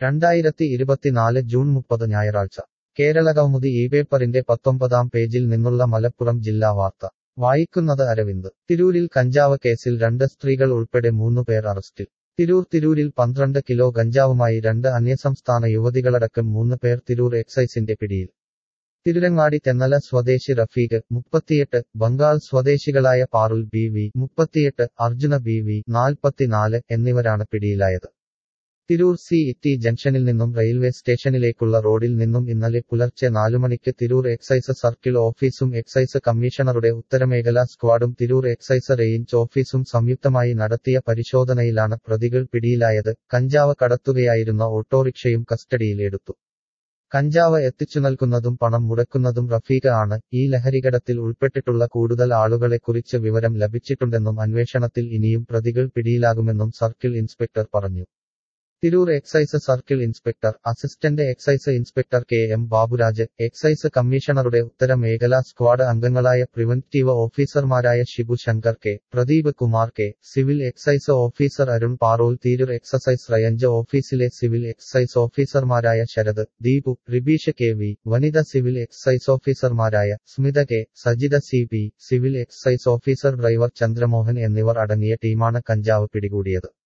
രണ്ടായിരത്തി ഇരുപത്തിനാല് ജൂൺ മുപ്പത് ഞായറാഴ്ച കേരളകൗമുദി ഈ പേപ്പറിന്റെ പത്തൊമ്പതാം പേജിൽ നിന്നുള്ള മലപ്പുറം ജില്ലാ വാർത്ത വായിക്കുന്നത് അരവിന്ദ് തിരൂരിൽ കഞ്ചാവ് കേസിൽ രണ്ട് സ്ത്രീകൾ ഉൾപ്പെടെ മൂന്നു പേർ അറസ്റ്റിൽ തിരൂർ തിരൂരിൽ പന്ത്രണ്ട് കിലോ ഗഞ്ചാവുമായി രണ്ട് അന്യസംസ്ഥാന യുവതികളടക്കം മൂന്ന് പേർ തിരൂർ എക്സൈസിന്റെ പിടിയിൽ തിരുരങ്ങാടി തെന്നല സ്വദേശി റഫീഖ് മുപ്പത്തിയെട്ട് ബംഗാൾ സ്വദേശികളായ പാറുൽ ബി വി മുപ്പത്തിയെട്ട് അർജുന ബി വി നാൽപ്പത്തിനാല് എന്നിവരാണ് പിടിയിലായത് തിരൂർ സി ഇറ്റി ജംഗ്ഷനിൽ നിന്നും റെയിൽവേ സ്റ്റേഷനിലേക്കുള്ള റോഡിൽ നിന്നും ഇന്നലെ പുലർച്ചെ നാലുമണിക്ക് തിരൂർ എക്സൈസ് സർക്കിൾ ഓഫീസും എക്സൈസ് കമ്മീഷണറുടെ ഉത്തരമേഖലാ സ്ക്വാഡും തിരൂർ എക്സൈസ് റേഞ്ച് ഓഫീസും സംയുക്തമായി നടത്തിയ പരിശോധനയിലാണ് പ്രതികൾ പിടിയിലായത് കഞ്ചാവ് കടത്തുകയായിരുന്ന ഓട്ടോറിക്ഷയും കസ്റ്റഡിയിൽ എടുത്തു കഞ്ചാവ് എത്തിച്ചു നൽകുന്നതും പണം മുടക്കുന്നതും റഫീഖ ആണ് ഈ ലഹരികടത്തിൽ ഉൾപ്പെട്ടിട്ടുള്ള കൂടുതൽ ആളുകളെക്കുറിച്ച് വിവരം ലഭിച്ചിട്ടുണ്ടെന്നും അന്വേഷണത്തിൽ ഇനിയും പ്രതികൾ പിടിയിലാകുമെന്നും സർക്കിൾ ഇൻസ്പെക്ടർ പറഞ്ഞു Tirur excise circle inspector assistant excise inspector K M Baburaj excise കമ്മീഷണറുടെ ഉത്തര മേഖലാ സ്ക്വാഡ് അംഗങ്ങളായ പ്രിവന്റീവ് ഓഫീസർമാരായ Shibu Shankar K Pradeep Kumar K civil excise officer Arun Parol Tirur excise range ഓഫീസിലെ സിവിൽ എക്സൈസ് ഓഫീസർമാരായ ശരത് ദീപു റിബീഷ് കെ വി വനിത സിവിൽ എക്സൈസ് ഓഫീസർമാരായ Smitha K Sajitha C P civil excise officer driver Chandramohan എന്നിവർ അടങ്ങിയ ടീമാണ് കഞ്ചാവ് പിടികൂടിയത്